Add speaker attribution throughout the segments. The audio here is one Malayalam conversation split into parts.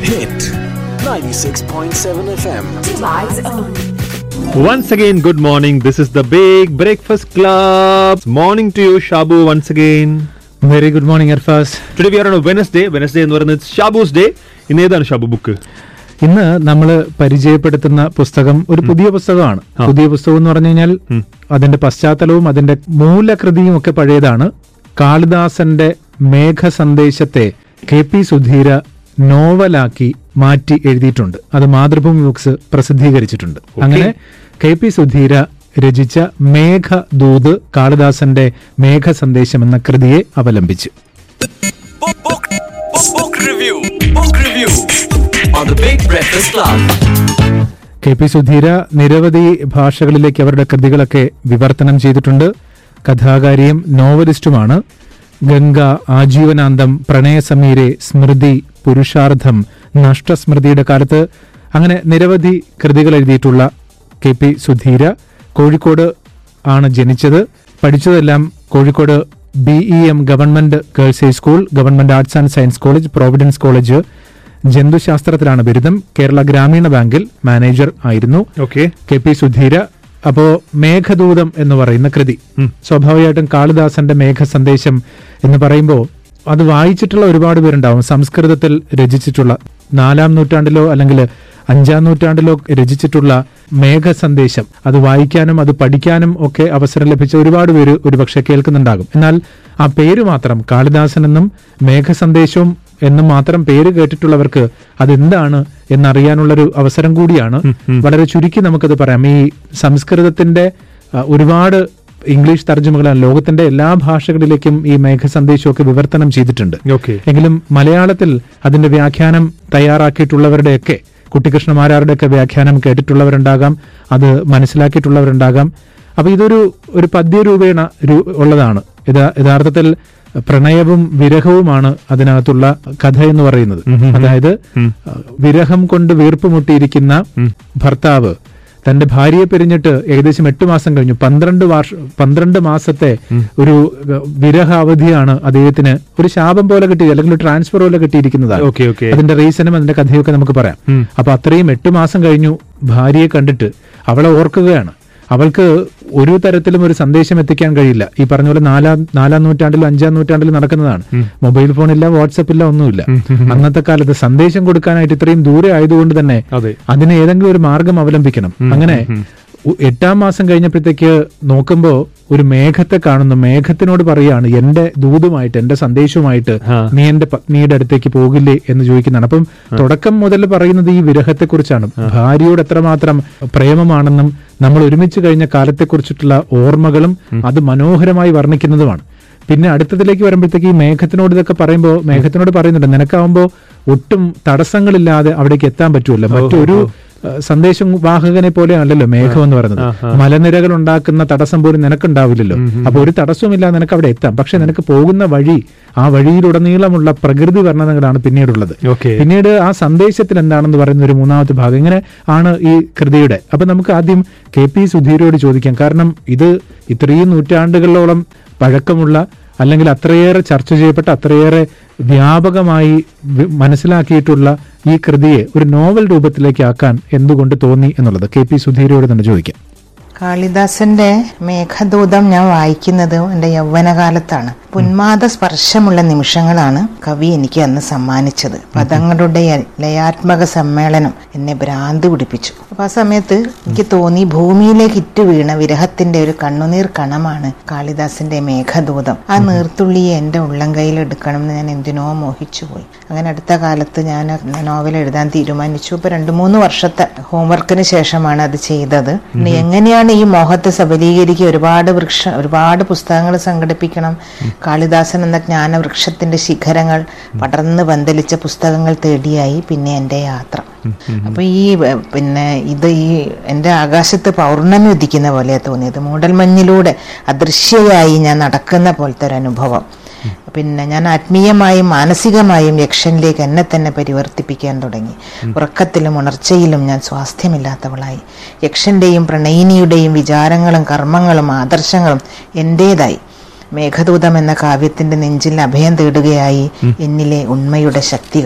Speaker 1: Hit 96.7 FM.
Speaker 2: Device own.
Speaker 3: Once again, good morning. This is the Big Breakfast Club. Morning to you, Shabu, once again.
Speaker 4: Very good morning Arfas
Speaker 3: Today we are on a Wednesday. Wednesday എന്ന് പറയുന്നത് ഷാബൂസ് ഡേ ഇന്ന് ഏതാണ് ഷാബു ബുക്ക്
Speaker 4: ഇന്ന് നമ്മൾ പരിചയപ്പെടുത്തുന്ന പുസ്തകം ഒരു പുതിയ പുസ്തകമാണ്
Speaker 3: ആ.
Speaker 4: പുതിയ പുസ്തകം എന്ന് പറഞ്ഞു കഴിഞ്ഞാൽ അതിന്റെ പശ്ചാത്തലവും അതിന്റെ മൂലകൃതിയും ഒക്കെ പഴയതാണ് കാളിദാസന്റെ മേഘ സന്ദേശത്തെ കെ പി സുധീര നോവലാക്കി മാറ്റി എഴുതിയിട്ടുണ്ട് അത് മാതൃഭൂമി ബുക്സ് പ്രസിദ്ധീകരിച്ചിട്ടുണ്ട് അങ്ങനെ കെ പി സുധീര രചിച്ച മേഘദൂത് കാളിദാസന്റെ മേഘ സന്ദേശം എന്ന കൃതിയെ അവലംബിച്ച്
Speaker 1: Book, book, book, book review. Book review on the Big Breakfast Club.
Speaker 4: K P Sudheera നിരവധി ഭാഷകളിലേക്ക് അവരുടെ കൃതികളൊക്കെ വിവർത്തനം ചെയ്തിട്ടുണ്ട് കഥാകാരിയും നോവലിസ്റ്റുമാണ് ഗംഗ ആജീവനാന്തം പ്രണയസമീരെ സ്മൃതി പുരുഷാർത്ഥം നഷ്ടസ്മൃതിയുടെ കാലത്ത് അങ്ങനെ നിരവധി കൃതികൾ എഴുതിയിട്ടുള്ള കെ പി സുധീര കോഴിക്കോട് ആണ് ജനിച്ചത് പഠിച്ചതെല്ലാം Kozhikode B E M government girls high school government arts and science college providence college ജന്തുശാസ്ത്രത്തിലാണ് ബിരുദം കേരള ഗ്രാമീണ ബാങ്കിൽ മാനേജർ ആയിരുന്നു
Speaker 3: ഓക്കെ
Speaker 4: കെ പി സുധീര അപ്പോ മേഘദൂതം എന്ന് പറയുന്ന കൃതി സ്വാഭാവികമായിട്ടും കാളിദാസന്റെ മേഘ സന്ദേശം എന്ന് പറയുമ്പോൾ അത് വായിച്ചിട്ടുള്ള ഒരുപാട് പേരുണ്ടാവും സംസ്കൃതത്തിൽ രചിച്ചിട്ടുള്ള നാലാം നൂറ്റാണ്ടിലോ അല്ലെങ്കിൽ അഞ്ചാം നൂറ്റാണ്ടിലോ രചിച്ചിട്ടുള്ള മേഘ സന്ദേശം അത് വായിക്കാനും അത് പഠിക്കാനും ഒക്കെ അവസരം ലഭിച്ച ഒരുപാട് പേര് ഒരുപക്ഷെ കേൾക്കുന്നുണ്ടാകും എന്നാൽ ആ പേര് മാത്രം കാളിദാസൻ എന്നും മേഘ സന്ദേശവും എന്നും മാത്രം പേര് കേട്ടിട്ടുള്ളവർക്ക് അതെന്താണ് എന്നറിയാനുള്ളൊരു അവസരം കൂടിയാണ് വളരെ ചുരുക്കി നമുക്കത് പറയാം ഈ സംസ്കൃതത്തിന്റെ ആ, ഒരുപാട് ഇംഗ്ലീഷ് തർജ്ജമകളാണ് ലോകത്തിന്റെ എല്ലാ ഭാഷകളിലേക്കും ഈ മേഘ സന്ദേശമൊക്കെ വിവർത്തനം ചെയ്തിട്ടുണ്ട്
Speaker 3: ഓക്കെ
Speaker 4: എങ്കിലും മലയാളത്തിൽ അതിന്റെ വ്യാഖ്യാനം തയ്യാറാക്കിയിട്ടുള്ളവരുടെയൊക്കെ കുട്ടിക്കൃഷ്ണമാരാരുടെയൊക്കെ വ്യാഖ്യാനം കേട്ടിട്ടുള്ളവരുണ്ടാകാം അത് മനസ്സിലാക്കിയിട്ടുള്ളവരുണ്ടാകാം അപ്പൊ ഇതൊരു ഒരു പദ്യരൂപേണ രു- ഉള്ളതാണ് യഥാ- യഥാർത്ഥത്തിൽ പ്രണയവും വിരഹവുമാണ് അതിനകത്തുള്ള കഥ എന്ന് പറയുന്നത് അതായത് വിരഹം കൊണ്ട് വീർപ്പുമുട്ടിയിരിക്കുന്ന ഭർത്താവ് തന്റെ ഭാര്യയെ പിരിഞ്ഞിട്ട് ഏകദേശം എട്ട് മാസം കഴിഞ്ഞു പന്ത്രണ്ട് വർഷ പന്ത്രണ്ട് മാസത്തെ ഒരു ഏഹ്, വിരഹ അവധിയാണ് അദ്ദേഹത്തിന് ഒരു ശാപം പോലെ കിട്ടി അല്ലെങ്കിൽ ഒരു ട്രാൻസ്ഫർ പോലെ കിട്ടിയിരിക്കുന്നതാണ്
Speaker 3: ഓക്കെ ഓക്കെ
Speaker 4: അതിന്റെ റീസണും അതിന്റെ കഥയൊക്കെ നമുക്ക് പറയാം അപ്പൊ അത്രയും എട്ട് മാസം കഴിഞ്ഞു ഭാര്യയെ കണ്ടിട്ട് അവളെ ഓർക്കുകയാണ് അവൾക്ക് ഒരു തരത്തിലും ഒരു സന്ദേശം എത്തിക്കാൻ കഴിയില്ല ഈ പറഞ്ഞ പോലെ നാലാം നാലാം നൂറ്റാണ്ടിലും അഞ്ചാം നൂറ്റാണ്ടിലും നടക്കുന്നതാണ് മൊബൈൽ ഫോൺ ഇല്ല വാട്സപ്പ് ഇല്ല ഒന്നുമില്ല അന്നത്തെ കാലത്ത് സന്ദേശം കൊടുക്കാനായിട്ട് ഇത്രയും ദൂരെ ആയതുകൊണ്ട് തന്നെ
Speaker 3: അതെ
Speaker 4: അതിന് ഏതെങ്കിലും ഒരു മാർഗം അവലംബിക്കണം അങ്ങനെ ഉ- എട്ടാം മാസം കഴിഞ്ഞപ്പോഴത്തേക്ക് നോക്കുമ്പോ ഒരു മേഘത്തെ കാണുന്നു മേഘത്തിനോട് പറയാണ് എന്റെ ദൂതുമായിട്ട് എന്റെ സന്ദേശവുമായിട്ട്
Speaker 3: ആ.
Speaker 4: നീ എന്റെ പത്നിയുടെ അടുത്തേക്ക് പോകില്ലേ എന്ന് ചോദിക്കുന്നതാണ് അപ്പം തുടക്കം മുതൽ പറയുന്നത് ഈ വിരഹത്തെ കുറിച്ചാണ് ഭാര്യയോട് എത്രമാത്രം പ്രേമമാണെന്നും നമ്മൾ ഒരുമിച്ച് കഴിഞ്ഞ കാലത്തെക്കുറിച്ചിട്ടുള്ള ഓർമ്മകളും അത് മനോഹരമായി വർണ്ണിക്കുന്നതുമാണ് പിന്നെ അടുത്തതിലേക്ക് വരുമ്പോഴത്തേക്ക് ഈ മേഘത്തിനോട് ഇതൊക്കെ പറയുമ്പോൾ മേഘത്തിനോട് പറയുന്നുണ്ട് നിനക്കാവുമ്പോ ഒട്ടും തടസ്സങ്ങളില്ലാതെ അവിടേക്ക് എത്താൻ പറ്റുമല്ലോ മറ്റൊരു ഏഹ്, സന്ദേശം വാഹകനെ പോലെ അല്ലല്ലോ മേഘം എന്ന് പറയുന്നത് മലനിരകൾ ഉണ്ടാക്കുന്ന തടസ്സം പോലും നിനക്കുണ്ടാവില്ലല്ലോ അപ്പൊ ഒരു തടസ്സവുമില്ലാതെ നിനക്ക് അവിടെ എത്താം പക്ഷെ നിനക്ക് പോകുന്ന വഴി ആ വഴിയിലുടനീളമുള്ള പ്രകൃതി വർണ്ണനകളാണ് പിന്നീടുള്ളത്
Speaker 3: ഓക്കെ
Speaker 4: പിന്നീട് ആ സന്ദേശത്തിൽ എന്താണെന്ന് പറയുന്ന ഒരു മൂന്നാമത്തെ ഭാഗം ഇങ്ങനെ ആണ് ഈ കൃതിയുടെ അപ്പൊ നമുക്ക് ആദ്യം കെ പി സുധീരോട് ചോദിക്കാം കാരണം ഇത് ഇത്രയും നൂറ്റാണ്ടുകളോളം പഴക്കമുള്ള അല്ലെങ്കിൽ അത്രയേറെ ചർച്ച ചെയ്യപ്പെട്ട അത്രയേറെ വ്യാപകമായി വി- മനസ്സിലാക്കിയിട്ടുള്ള ഈ കൃതിയെ ഒരു നോവൽ രൂപത്തിലേക്ക് ആക്കാൻ എന്തുകൊണ്ട് തോന്നി എന്നുള്ളത് കെ പി സുധീരോട് തന്നെ ചോദിക്കാം
Speaker 5: കാളിദാസന്റെ മേഘദൂതം ഞാൻ വായിക്കുന്നത് എൻ്റെ യൗവനകാലത്താണ് ഉന്മാദ സ്പർശമുള്ള നിമിഷങ്ങളാണ് കവി എനിക്ക് അന്ന് സമ്മാനിച്ചത് പദങ്ങളുടെ ലയാത്മക സമ്മേളനം എന്നെ ഭ്രാന്ത് പിടിപ്പിച്ചു അപ്പൊ ആ സമയത്ത് എനിക്ക് തോന്നി ഭൂമിയിലേക്ക് ഇറ്റു വീണ വിരഹത്തിന്റെ ഒരു കണ്ണുനീർ കണമാണ് കാളിദാസന്റെ മേഘദൂതം ആ നീർത്തുള്ളിയെ എൻ്റെ ഉള്ളം കയ്യിൽ എടുക്കണം എന്ന് ഞാൻ എന്തിനോ മോഹിച്ചു പോയി അങ്ങനെ അടുത്ത കാലത്ത് ഞാൻ നോവൽ എഴുതാൻ തീരുമാനിച്ചു ഇപ്പൊ രണ്ടു മൂന്ന് വർഷത്തെ ഹോംവർക്കിന് ശേഷമാണ് അത് ചെയ്തത് ഇനി എങ്ങനെയാണ് ഈ മോഹത്തെ സബലീകരിക്കുക ഒരുപാട് വൃക്ഷ ഒരുപാട് പുസ്തകങ്ങൾ സംഘടിപ്പിക്കണം കാളിദാസൻ എന്ന ജ്ഞാനവൃക്ഷത്തിന്റെ ശിഖരങ്ങൾ പടർന്ന് പന്തലിച്ച പുസ്തകങ്ങൾ തേടിയായി പിന്നെ എൻ്റെ യാത്ര അപ്പൊ ഈ ഏർ, പിന്നെ ഇത് ഈ എൻ്റെ ആകാശത്ത് പൗർണമി ഉദിക്കുന്ന പോലെ തോന്നിയത് മൂടൽമഞ്ഞിലൂടെ അദൃശ്യയായി ഞാൻ നടക്കുന്ന പോലത്തെ ഒരു അനുഭവം പിന്നെ ഞാൻ ആത്മീയമായും മാനസികമായും യക്ഷനിലേക്ക് എന്നെ തന്നെ പരിവർത്തിപ്പിക്കാൻ തുടങ്ങി ഉറക്കത്തിലും ഉണർച്ചയിലും ഞാൻ സ്വാസ്ഥ്യമില്ലാത്തവളായി യക്ഷന്റെയും പ്രണയിനിയുടെയും വിചാരങ്ങളും കർമ്മങ്ങളും ആദർശങ്ങളും എൻ്റേതായി മേഘദൂതം എന്ന കാവ്യത്തിന്റെ നെഞ്ചിൽ അഭയം തേടുകയായി എന്നിലെ ഉണ്മയുടെ ശക്തികൾ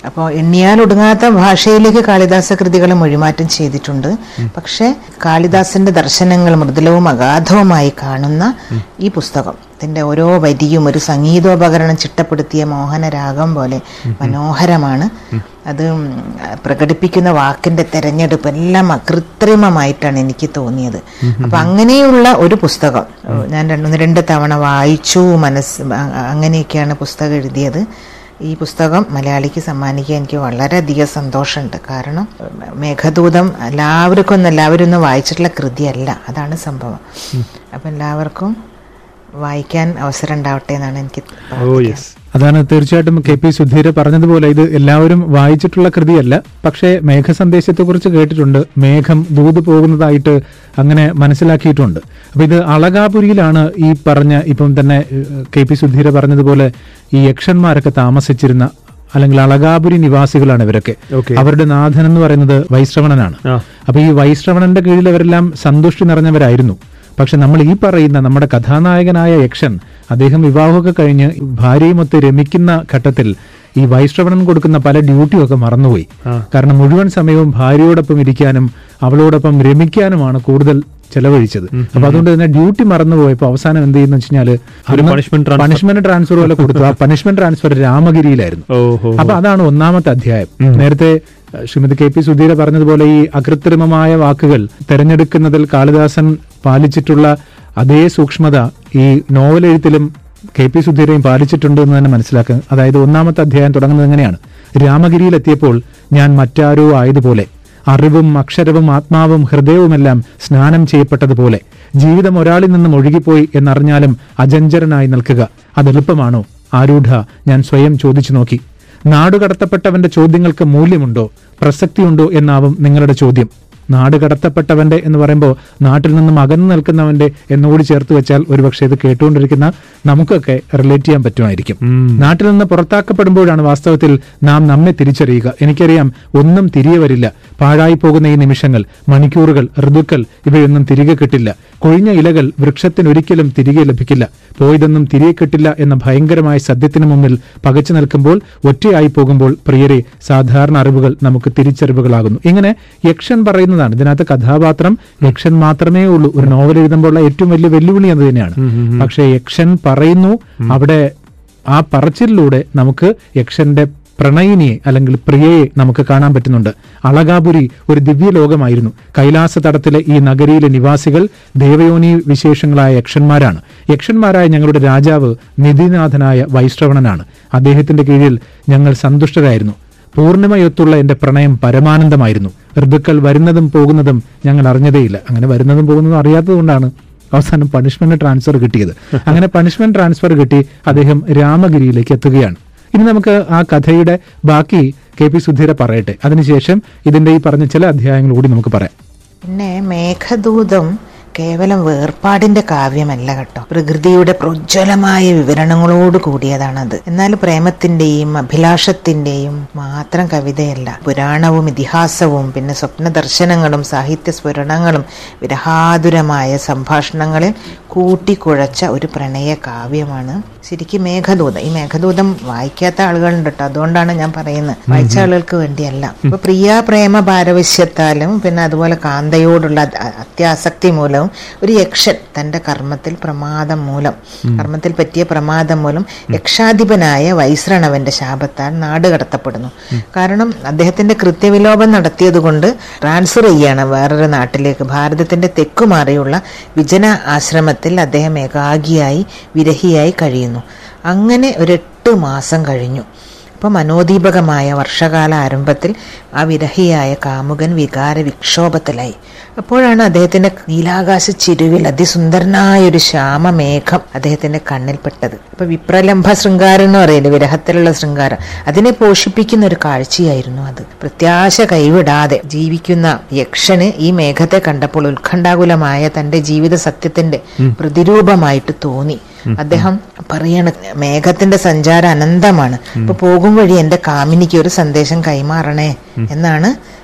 Speaker 5: അപ്പോൾ എണ്ണിയാൽ ഒടുങ്ങാത്ത ഭാഷയിലേക്ക് കാളിദാസ കൃതികൾ മൊഴിമാറ്റം ചെയ്തിട്ടുണ്ട് പക്ഷേ കാളിദാസന്റെ ദർശനങ്ങൾ മൃദുലവും അഗാധവുമായി കാണുന്ന ഈ പുസ്തകം ഇതിന്റെ ഓരോ വരിയും ഒരു സംഗീതോപകരണം ചിട്ടപ്പെടുത്തിയ മോഹനരാഗം പോലെ മനോഹരമാണ് അത് ഉം, പ്രകടിപ്പിക്കുന്ന വാക്കിന്റെ തെരഞ്ഞെടുപ്പ് എല്ലാം കൃത്രിമമായിട്ടാണ് എനിക്ക് തോന്നിയത് അപ്പൊ അങ്ങനെയുള്ള ഒരു പുസ്തകം ഞാൻ രണ്ടു രണ്ട് തവണ വായിച്ചു മനസ്സ് അ- അങ്ങനെയൊക്കെയാണ് പുസ്തകം എഴുതിയത് ഈ പുസ്തകം മലയാളിക്ക് സമ്മാനിക്കാൻ എനിക്ക് വളരെയധികം സന്തോഷമുണ്ട് കാരണം ഏഹ്, മേഘദൂതം എല്ലാവർക്കും ഒന്നും എല്ലാവരും ഒന്നും വായിച്ചിട്ടുള്ള കൃതിയല്ല അതാണ് സംഭവം അപ്പം എല്ലാവർക്കും വായിക്കാൻ അവസരം ഉണ്ടാവട്ടെ എന്നാണ് എനിക്ക്
Speaker 3: ഓ
Speaker 5: പ്രാർത്ഥിക്കാൻ.
Speaker 3: യെസ്
Speaker 4: അതാണ് തീർച്ചയായിട്ടും കെ പി സുധീര് പറഞ്ഞതുപോലെ ഇത് എല്ലാവരും വായിച്ചിട്ടുള്ള കൃതിയല്ല പക്ഷേ മേഘസന്ദേശത്തെക്കുറിച്ച് കേട്ടിട്ടുണ്ട് മേഘം ദൂത് പോകുന്നതായിട്ട് അങ്ങനെ മനസ്സിലാക്കിയിട്ടുണ്ട് അപ്പൊ ഇത് അളകാപുരിയിലാണ് ഈ പറഞ്ഞ ഇപ്പം തന്നെ ഏഹ്, കെ പി സുധീര് പറഞ്ഞതുപോലെ ഈ യക്ഷന്മാരൊക്കെ താമസിച്ചിരുന്ന അല്ലെങ്കിൽ അളകാപുരി നിവാസികളാണ് ഇവരൊക്കെ
Speaker 3: Okay.
Speaker 4: അവരുടെ നാഥൻ എന്ന് പറയുന്നത് വൈശ്രവണനാണ്
Speaker 3: ആ.
Speaker 4: അപ്പൊ ഈ വൈശ്രവണന്റെ കീഴിൽ അവരെല്ലാം സന്തുഷ്ടി നിറഞ്ഞവരായിരുന്നു പക്ഷെ നമ്മൾ ഈ പറയുന്ന നമ്മുടെ കഥാനായകനായ യക്ഷൻ അദ്ദേഹം വിവാഹമൊക്കെ കഴിഞ്ഞ് ഭാര്യയുമൊത്ത് രമിക്കുന്ന ഘട്ടത്തിൽ ഈ വൈശ്രവണൻ കൊടുക്കുന്ന പല ഡ്യൂട്ടിയും ഒക്കെ മറന്നുപോയി
Speaker 3: ആ.
Speaker 4: കാരണം മുഴുവൻ സമയവും ഭാര്യയോടൊപ്പം ഇരിക്കാനും അവളോടൊപ്പം രമിക്കാനുമാണ് കൂടുതൽ ചെലവഴിച്ചത് അപ്പൊ അതുകൊണ്ട് തന്നെ ഡ്യൂട്ടി മറന്നുപോയപ്പോ അവസാനം എന്ത് ചെയ്യുന്ന വെച്ചാൽ
Speaker 3: ഒരു punishment transfer.
Speaker 4: പണിഷ്മെന്റ് ട്രാൻസ്ഫർ പോലെ കൊടുത്തു ആ പണിഷ്മെന്റ് ട്രാൻസ്ഫർ രാമഗിരിയിലായിരുന്നു
Speaker 3: ഓഹോ
Speaker 4: അപ്പൊ അതാണ് ഒന്നാമത്തെ അധ്യായം നേരത്തെ അഹ്, ശ്രീമതി കെ പി സുധീര പറഞ്ഞതുപോലെ ഈ അകൃത്രിമമായ വാക്കുകൾ തെരഞ്ഞെടുക്കുന്നതിൽ കാളിദാസൻ പാലിച്ചിട്ടുള്ള അതേ സൂക്ഷ്മത ഈ നോവൽ എഴുത്തിലും കെ പി സുധീരയും പാലിച്ചിട്ടുണ്ട് എന്ന് തന്നെ മനസ്സിലാക്കുക അതായത് ഒന്നാമത്തെ അധ്യായം തുടങ്ങുന്നത് എങ്ങനെയാണ് രാമഗിരിയിലെത്തിയപ്പോൾ ഞാൻ മറ്റാരോ ആയതുപോലെ അറിവും അക്ഷരവും ആത്മാവും ഹൃദയവുമെല്ലാം സ്നാനം ചെയ്യപ്പെട്ടതുപോലെ ജീവിതം ഒരാളിൽ നിന്നും ഒഴുകിപ്പോയി എന്നറിഞ്ഞാലും അജഞ്ചരനായി നിൽക്കുക അതെളുപ്പമാണോ ആരൂഢ ഞാൻ സ്വയം ചോദിച്ചു നോക്കി നാടുകടത്തപ്പെട്ടവന്റെ ചോദ്യങ്ങൾക്ക് മൂല്യമുണ്ടോ പ്രസക്തിയുണ്ടോ എന്നാവും നിങ്ങളുടെ ചോദ്യം നാട് കടത്തപ്പെട്ടവന്റെ എന്ന് പറയുമ്പോൾ നാട്ടിൽ നിന്നും അകന്നു നിൽക്കുന്നവന്റെ എന്നുകൂടി ചേർത്ത് വെച്ചാൽ ഒരുപക്ഷെ ഇത് കേട്ടുകൊണ്ടിരിക്കുന്ന നമുക്കൊക്കെ റിലേറ്റ് ചെയ്യാൻ പറ്റുമായിരിക്കും നാട്ടിൽ നിന്ന് പുറത്താക്കപ്പെടുമ്പോഴാണ് വാസ്തവത്തിൽ നാം നമ്മെ തിരിച്ചറിയുക എനിക്കറിയാം ഒന്നും തിരികെ വരില്ല പാഴായി പോകുന്ന ഈ നിമിഷങ്ങൾ മണിക്കൂറുകൾ ഋതുക്കൾ ഇവയൊന്നും തിരികെ കിട്ടില്ല കൊഴിഞ്ഞ ഇലകൾ വൃക്ഷത്തിനൊരിക്കലും തിരികെ ലഭിക്കില്ല പോയതൊന്നും തിരികെ കിട്ടില്ല എന്ന ഭയങ്കരമായ സത്യത്തിന് മുമ്പിൽ പകച്ചു നിൽക്കുമ്പോൾ ഒറ്റയായി പോകുമ്പോൾ പ്രിയരെ സാധാരണ അറിവുകൾ നമുക്ക് തിരിച്ചറിവുകളാകുന്നു ഇങ്ങനെ യക്ഷൻ പറയുന്നതാണ് ഇതിനകത്ത് കഥാപാത്രം യക്ഷൻ മാത്രമേ ഉള്ളൂ ഒരു നോവൽ എഴുതുമ്പോഴുള്ള ഏറ്റവും വലിയ വെല്ലുവിളി അത് തന്നെയാണ് പക്ഷേ യക്ഷൻ പറയുന്നു അവിടെ ആ പറച്ചിലിലൂടെ നമുക്ക് യക്ഷന്റെ പ്രണയിനിയെ അല്ലെങ്കിൽ പ്രിയയെ നമുക്ക് കാണാൻ പറ്റുന്നുണ്ട് അളകാപുരി ഒരു ദിവ്യലോകമായിരുന്നു കൈലാസ തടത്തിലെ ഈ നഗരിയിലെ നിവാസികൾ ദേവയോനി വിശേഷങ്ങളായ യക്ഷന്മാരാണ് യക്ഷന്മാരായ ഞങ്ങളുടെ രാജാവ് നിധിനാഥനായ വൈശ്രവണനാണ് അദ്ദേഹത്തിന്റെ കീഴിൽ ഞങ്ങൾ സന്തുഷ്ടരായിരുന്നു പൂർണിമയൊത്തുള്ള എന്റെ പ്രണയം പരമാനന്ദമായിരുന്നു ഋതുക്കൾ വരുന്നതും പോകുന്നതും ഞങ്ങൾ അറിഞ്ഞതേയില്ല അങ്ങനെ വരുന്നതും പോകുന്നതും അറിയാത്തതുകൊണ്ടാണ് അവസാനം പണിഷ്മെന്റ് ട്രാൻസ്ഫർ കിട്ടിയത് അങ്ങനെ പണിഷ്മെന്റ് ട്രാൻസ്ഫർ കിട്ടി അദ്ദേഹം രാമഗിരിയിലേക്ക് എത്തുകയാണ് ഇനി നമുക്ക് ആ കഥയുടെ ബാക്കി കെ പി സുധീര പറയട്ടെ അതിനുശേഷം ഇതിന്റെ ഈ പറഞ്ഞ ചില അധ്യായങ്ങൾ കൂടി നമുക്ക് പറയാം
Speaker 5: പിന്നെ മേഘദൂതം കേവലം വേർപാടിന്റെ കാവ്യമല്ല കേട്ടോ പ്രകൃതിയുടെ പ്രജ്വലമായ വിവരണങ്ങളോട് കൂടിയതാണത് എന്നാൽ പ്രേമത്തിന്റെയും അഭിലാഷത്തിന്റെയും മാത്രം കവിതയല്ല പുരാണവും ഇതിഹാസവും പിന്നെ സ്വപ്ന ദർശനങ്ങളും സാഹിത്യ സ്ഫുരണങ്ങളും വിരഹാതുരമായ സംഭാഷണങ്ങളിൽ കൂട്ടിക്കുഴച്ച ഒരു പ്രണയ കാവ്യമാണ് ശരിക്കും മേഘദൂതം ഈ മേഘദൂതം വായിക്കാത്ത ആളുകളുണ്ട് കേട്ടോ അതുകൊണ്ടാണ് ഞാൻ പറയുന്നത് വായിച്ച ആളുകൾക്ക് വേണ്ടിയല്ല ഇപ്പൊ പ്രിയ പ്രേമ പാരവശ്യത്താലും പിന്നെ അതുപോലെ കാന്തയോടുള്ള അ- അത്യാസക്തി മൂലവും ഒരു യക്ഷൻ തന്റെ കർമ്മത്തിൽ പ്രമാദം മൂലം കർമ്മത്തിൽ പറ്റിയ പ്രമാദം മൂലം യക്ഷാധിപനായ വൈശ്രണവന്റെ ശാപത്താൽ നാട് കടത്തപ്പെടുന്നു കാരണം അദ്ദേഹത്തിന്റെ കൃത്യവിലോപം നടത്തിയത് കൊണ്ട് ട്രാൻസ്ഫർ ചെയ്യാണ് വേറൊരു നാട്ടിലേക്ക് ഭാരതത്തിന്റെ തെക്കുമാറിയുള്ള വിജന ആശ്രമത്തിൽ അദ്ദേഹം ഏകാഗിയായി വിരഹിയായി കഴിയുന്നു അങ്ങനെ ഒരു എട്ട് മാസം കഴിഞ്ഞു അപ്പോൾ മനോദീപകമായ വർഷകാല ആരംഭത്തിൽ ആ വിരഹിയായ കാമുകൻ വികാര വിക്ഷോഭത്തിലായി അപ്പോഴാണ് അദ്ദേഹത്തിന്റെ നീലാകാശ ചിരുവിൽ അതിസുന്ദരനായ ഒരു ശ്യാമമേഘം അദ്ദേഹത്തിന്റെ കണ്ണിൽപ്പെട്ടത് അപ്പൊ വിപ്രലംഭ ശൃംഗാരം എന്ന് പറയില്ലേ വിരഹത്തിലുള്ള ശൃംഗാരം അതിനെ പോഷിപ്പിക്കുന്ന ഒരു കാഴ്ചയായിരുന്നു അത് പ്രത്യാശ കൈവിടാതെ ജീവിക്കുന്ന യക്ഷന് ഈ മേഘത്തെ കണ്ടപ്പോൾ ഉത്കണ്ഠാകുലമായ തന്റെ ജീവിത സത്യത്തിന്റെ പ്രതിരൂപമായിട്ട് തോന്നി അദ്ദേഹം പറയണ മേഘത്തിന്റെ സഞ്ചാരം അനന്തമാണ് ഇപ്പൊ പോകും വഴി എന്റെ കാമിനിക്ക് ഒരു സന്ദേശം കൈമാറണേ എന്നാണ്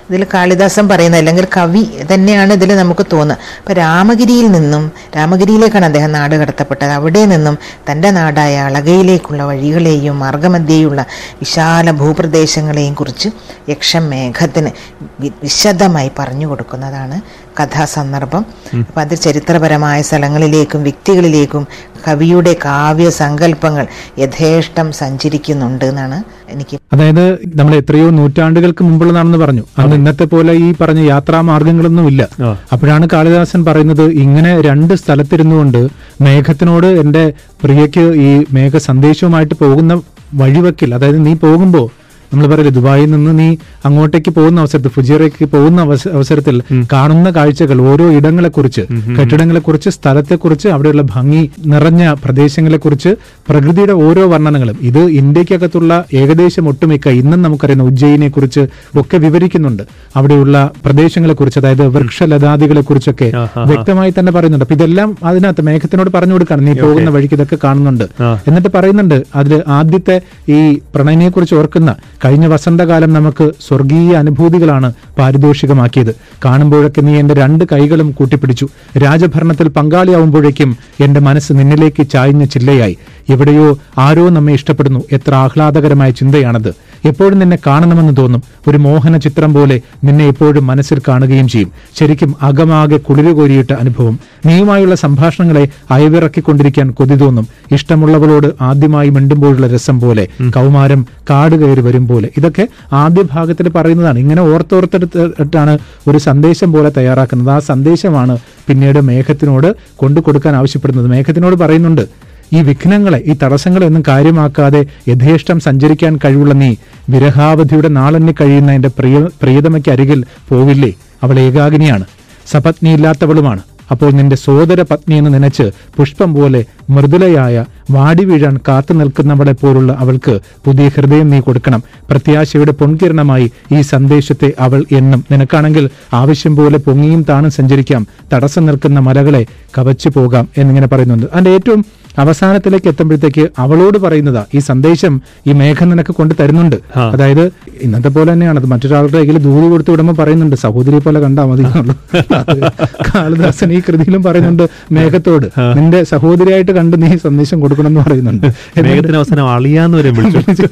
Speaker 5: ഇതിൽ കാളിദാസൻ പറയുന്നത് അല്ലെങ്കിൽ കവി തന്നെയാണ് ഇതിൽ നമുക്ക് തോന്നുക ഇപ്പം രാമഗിരിയിൽ നിന്നും രാമഗിരിയിലേക്കാണ് അദ്ദേഹം നാട് കടത്തപ്പെട്ടത് അവിടെ നിന്നും തൻ്റെ നാടായ അളകയിലേക്കുള്ള വഴികളെയും മാർഗമധ്യേയുള്ള വിശാല ഭൂപ്രദേശങ്ങളെയും കുറിച്ച് യക്ഷം മേഘത്തിന് വി- വിശദമായി പറഞ്ഞു കൊടുക്കുന്നതാണ് കഥാസന്ദർഭം അപ്പം അത് ചരിത്രപരമായ സ്ഥലങ്ങളിലേക്കും വ്യക്തികളിലേക്കും കവിയുടെ കാവ്യ സങ്കല്പങ്ങൾ യഥേഷ്ടം സഞ്ചരിക്കുന്നുണ്ട് എന്നാണ് എനിക്ക്
Speaker 4: അതായത് നമ്മൾ എത്രയോ നൂറ്റാണ്ടുകൾക്ക് മുമ്പുള്ളതാണെന്ന് പറഞ്ഞു അന്ന് ഇന്നത്തെ പോലെ ഈ പറഞ്ഞ യാത്രാ മാർഗങ്ങളൊന്നും ഇല്ല
Speaker 3: ആ.
Speaker 4: അപ്പോഴാണ് കാളിദാസൻ പറയുന്നത് ഇങ്ങനെ രണ്ട് സ്ഥലത്തിരുന്നുകൊണ്ട് മേഘത്തിനോട് എന്റെ പ്രിയയ്ക്ക് ഈ മേഘ സന്ദേശവുമായിട്ട് പോകുന്ന വഴിവെക്കിൽ അതായത് നീ പോകുമ്പോ നമ്മൾ പറയില്ലേ ദുബായിൽ നിന്ന് നീ അങ്ങോട്ടേക്ക് പോകുന്ന അവസരത്തിൽ ഫുജിയറേക്ക് പോകുന്ന അവസ- അവസരത്തിൽ കാണുന്ന കാഴ്ചകൾ ഓരോ ഇടങ്ങളെക്കുറിച്ച് കെട്ടിടങ്ങളെക്കുറിച്ച് സ്ഥലത്തെക്കുറിച്ച് അവിടെയുള്ള ഭംഗി നിറഞ്ഞ പ്രദേശങ്ങളെക്കുറിച്ച് പ്രകൃതിയുടെ ഓരോ വർണ്ണനകളും ഇത് ഇന്ത്യക്കകത്തുള്ള ഏകദേശം ഒട്ടുമിക്ക ഇന്നും നമുക്കറിയുന്ന ഉജ്ജയിനെ കുറിച്ച് ഒക്കെ വിവരിക്കുന്നുണ്ട് അവിടെയുള്ള പ്രദേശങ്ങളെ കുറിച്ച് അതായത് വൃക്ഷലതാദികളെ കുറിച്ചൊക്കെ വ്യക്തമായി തന്നെ പറയുന്നുണ്ട് അപ്പൊ ഇതെല്ലാം അതിനകത്ത് മേഘത്തിനോട് പറഞ്ഞു കൊടുക്കണം നീ പോകുന്ന വഴിക്ക് ഇതൊക്കെ കാണുന്നുണ്ട് എന്നിട്ട് പറയുന്നുണ്ട് അതിൽ ആദ്യത്തെ ഈ പ്രണയിനെ കുറിച്ച് ഓർക്കുന്ന കഴിഞ്ഞ വസന്തകാലം നമുക്ക് സ്വർഗീയ അനുഭൂതികളാണ് പാരിതോഷികമാക്കിയത് കാണുമ്പോഴൊക്കെ നീ എന്റെ രണ്ട് കൈകളും കൂട്ടിപ്പിടിച്ചു രാജഭരണത്തിൽ പങ്കാളിയാവുമ്പോഴേക്കും എന്റെ മനസ്സ് നിന്നിലേക്ക് ചായ്ഞ്ഞ ചില്ലയായി എവിടെയോ ആരോ നമ്മെ ഇഷ്ടപ്പെടുന്നു എത്ര ആഹ്ലാദകരമായ ചിന്തയാണത് എപ്പോഴും നിന്നെ കാണണമെന്ന് തോന്നും ഒരു മോഹന ചിത്രം പോലെ നിന്നെ എപ്പോഴും മനസ്സിൽ കാണുകയും ചെയ്യും ശരിക്കും അകമാകെ കുളിരുകോരിയിട്ട അനുഭവം നീയുമായുള്ള സംഭാഷണങ്ങളെ അയവിറക്കിക്കൊണ്ടിരിക്കാൻ കൊതി തോന്നും ഇഷ്ടമുള്ളവളോട് ആദ്യമായി മിണ്ടുമ്പോഴുള്ള രസം പോലെ കൗമാരം കാട് കയറി വരും പോലെ ഇതൊക്കെ ആദ്യ ഭാഗത്തിൽ പറയുന്നതാണ് ഇങ്ങനെ ഓർത്തോർത്തെടുത്തിട്ടാണ് ഒരു സന്ദേശം പോലെ തയ്യാറാക്കുന്നത് ആ സന്ദേശമാണ് പിന്നീട് മേഘത്തിനോട് കൊണ്ടു കൊടുക്കാൻ ആവശ്യപ്പെടുന്നത് മേഘത്തിനോട് പറയുന്നുണ്ട് ഈ വിഘ്നങ്ങളെ ഈ തടസ്സങ്ങളെ ഒന്നും കാര്യമാക്കാതെ യഥേഷ്ടം സഞ്ചരിക്കാൻ കഴിവുള്ള നീ വിരഹാവധിയുടെ നാളെണ്ണി കഴിയുന്ന എന്റെ പ്രിയ പ്രിയതമയ്ക്ക് അരികിൽ പോവില്ലേ അവൾ ഏകാകിനിയാണ് സപത്നിയില്ലാത്തവളുമാണ് അപ്പോൾ നിന്റെ സോദര പത്നി എന്ന് നനച്ച് പുഷ്പം പോലെ മൃദുലയായ വാടി വീഴാൻ കാത്തു നിൽക്കുന്നവളെ പോലുള്ള അവൾക്ക് പുതിയ ഹൃദയം നീ കൊടുക്കണം പ്രത്യാശയുടെ പൊൻകിരണമായി ഈ സന്ദേശത്തെ അവൾ എന്നും നിനക്കാണെങ്കിൽ ആവശ്യം പോലെ പൊങ്ങിയും താണും സഞ്ചരിക്കാം തടസ്സം നിൽക്കുന്ന മലകളെ കവച്ചു പോകാം എന്നിങ്ങനെ പറയുന്നുണ്ട് അതിന്റെ ഏറ്റവും അവസാനത്തിലേക്ക് എത്തുമ്പോഴത്തേക്ക് അവളോട് പറയുന്നതാ ഈ സന്ദേശം ഈ മേഘം നിനക്ക് കൊണ്ട് തരുന്നുണ്ട് അതായത് ഇന്നത്തെ പോലെ തന്നെയാണ് അത് മറ്റൊരാളുടെ കയ്യിൽ ദൂത് കൊടുത്തു വിടുമ്പോൾ പറയുന്നുണ്ട് സഹോദരി പോലെ കണ്ടാൽ മതി എന്നുള്ളൂ. അത് കാളിദാസൻ ഈ കൃതിയിലും പറയുന്നുണ്ട് മേഘത്തോട് നിന്റെ സഹോദരിയായിട്ട് കണ്ട് നീ സന്ദേശം കൊടുക്കണം എന്ന് പറയുന്നുണ്ട്
Speaker 3: മേഘത്തിന് അവസാനം അളിയാന്ന് വരെ വിളിച്ചു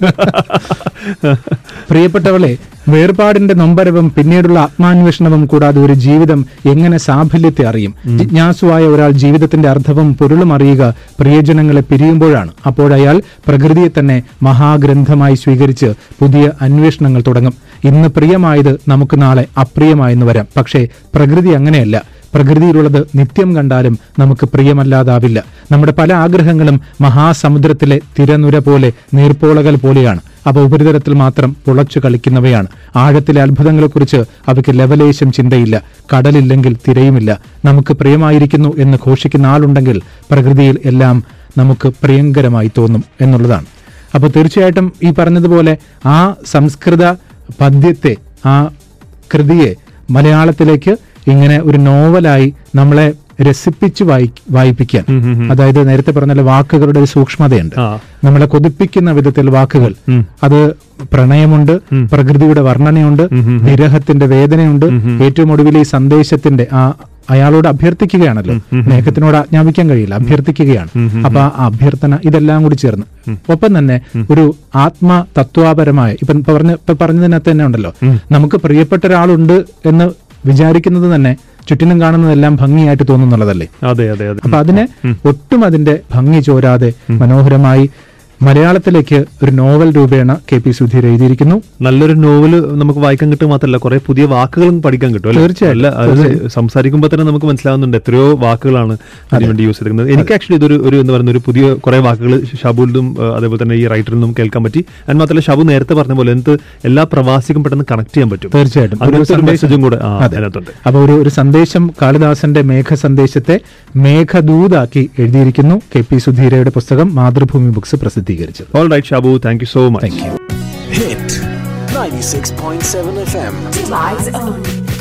Speaker 4: പ്രിയപ്പെട്ടവളെ വേർപാടിന്റെ നൊമ്പരവും പിന്നീടുള്ള ആത്മാന്വേഷണവും കൂടാതെ ഒരു ജീവിതം എങ്ങനെ സാഫല്യത്തെ അറിയും ജിജ്ഞാസുവായ ഒരാൾ ജീവിതത്തിന്റെ അർത്ഥവും പൊരുളും അറിയുക പ്രിയജനങ്ങളെ പിരിയുമ്പോഴാണ് അപ്പോഴയാൾ പ്രകൃതിയെ തന്നെ മഹാഗ്രന്ഥമായി സ്വീകരിച്ച് പുതിയ അന്വേഷണങ്ങൾ തുടങ്ങും ഇന്ന് പ്രിയമായത് നമുക്ക് നാളെ അപ്രിയമായെന്ന് വരാം പക്ഷേ പ്രകൃതി അങ്ങനെയല്ല പ്രകൃതിയിലുള്ളത് നിത്യം കണ്ടാലും നമുക്ക് പ്രിയമല്ലാതാവില്ല നമ്മുടെ പല ആഗ്രഹങ്ങളും മഹാസമുദ്രത്തിലെ തിരനുര പോലെ നീർപ്പോളകൾ പോലെയാണ് അവ ഉപരിതലത്തിൽ മാത്രം പുളച്ചു കളിക്കുന്നവയാണ് ആഴത്തിലെ അത്ഭുതങ്ങളെക്കുറിച്ച് അവയ്ക്ക് ലവലേശം ചിന്തയില്ല കടലില്ലെങ്കിൽ തിരയുമില്ല നമുക്ക് പ്രിയമായിരിക്കുന്നു എന്ന് ഘോഷിക്കുന്ന ആളുണ്ടെങ്കിൽ പ്രകൃതിയിൽ എല്ലാം നമുക്ക് പ്രിയങ്കരമായി തോന്നും എന്നുള്ളതാണ് അപ്പോൾ തീർച്ചയായിട്ടും ഈ പറഞ്ഞതുപോലെ ആ സംസ്കൃത പദ്യത്തെ ആ കൃതിയെ മലയാളത്തിലേക്ക് ഇങ്ങനെ ഒരു നോവലായി നമ്മളെ രസിപ്പിച്ച് വായി വായിപ്പിക്കാൻ അതായത് നേരത്തെ പറഞ്ഞ വാക്കുകളുടെ ഒരു സൂക്ഷ്മതയുണ്ട്
Speaker 3: ആ.
Speaker 4: നമ്മളെ കൊതിപ്പിക്കുന്ന വിധത്തിൽ വാക്കുകൾ അത് പ്രണയമുണ്ട് പ്രകൃതിയുടെ വർണ്ണനയുണ്ട് വിരഹത്തിന്റെ വേദനയുണ്ട് ഏറ്റവും ഒടുവിൽ ഈ സന്ദേശത്തിന്റെ ആ അയാളോട് അഭ്യർത്ഥിക്കുകയാണല്ലോ മേഘത്തിനോട് ആജ്ഞാപിക്കാൻ കഴിയില്ല അഭ്യർത്ഥിക്കുകയാണ് അപ്പൊ ആ അഭ്യർത്ഥന ഇതെല്ലാം കൂടി ചേർന്ന് ഒപ്പം തന്നെ ഒരു ആത്മ തത്വാപരമായ ഇപ്പൊ പറഞ്ഞ ഇപ്പൊ പറഞ്ഞതിനകത്ത് തന്നെ ഉണ്ടല്ലോ നമുക്ക് പ്രിയപ്പെട്ട ഒരാളുണ്ട് എന്ന് വിചാരിക്കുന്നത് തന്നെ ചുറ്റിനും കാണുന്നതെല്ലാം ഭംഗിയായിട്ട് തോന്നുന്നുള്ളതല്ലേ
Speaker 3: അതെ അതെ അതെ
Speaker 4: അപ്പൊ അതിനെ ഒട്ടും അതിന്റെ ഭംഗി ചോരാതെ മനോഹരമായി മലയാളത്തിലേക്ക് ഒരു നോവൽ രൂപേണ കെ പി സുധീർ എഴുതിയിരിക്കുന്നു
Speaker 3: നല്ലൊരു നോവല് നമുക്ക് വായിക്കാൻ കിട്ടുക മാത്രമല്ല കുറെ പുതിയ വാക്കുകളും പഠിക്കാൻ കിട്ടും അല്ലേ?
Speaker 4: തീർച്ചയായും,
Speaker 3: അല്ല, അത് സംസാരിക്കുമ്പോൾ തന്നെ നമുക്ക് മനസ്സിലാവുന്നുണ്ട് എത്രയോ വാക്കുകളാണ് അതിന് വേണ്ടി യൂസ് ചെയ്തിരിക്കുന്നത് എനിക്ക് ആക്ച്വലി ഇതൊരു ഒരു എന്ന് പറയുന്ന ഒരു പുതിയ കുറെ വാക്കുകൾ ഷാബുലിനും അതേപോലെ തന്നെ ഈ റൈറ്ററിൽ നിന്നും കേൾക്കാൻ പറ്റി അത് മാത്രമല്ല ഷാബു നേരത്തെ പറഞ്ഞ പോലെ എന്ത് എല്ലാ പ്രവാസിക്കും പെട്ടെന്ന് കണക്ട് ചെയ്യാൻ പറ്റും
Speaker 4: തീർച്ചയായിട്ടും ഒരു
Speaker 3: അങ്ങനത്തെ ഒരു
Speaker 4: സന്ദേശം-
Speaker 3: മെസ്സേജും കൂടെ ആ,
Speaker 4: അതെ.
Speaker 3: അതിനകത്തുണ്ട്
Speaker 4: അപ്പൊ ഒരു ഒരു സന്ദേശം കാളിദാസന്റെ മേഘ സന്ദേശത്തെ മേഘദൂതാക്കി എഴുതിയിരിക്കുന്നു കെ പി സുധീരയുടെ പുസ്തകം മാതൃഭൂമി ബുക്സ് പ്രസിദ്ധീകരിച്ചത്
Speaker 3: all right Shabu thank you so much
Speaker 4: thank you
Speaker 1: Hit 96.7 FM.
Speaker 2: Dubai Zone.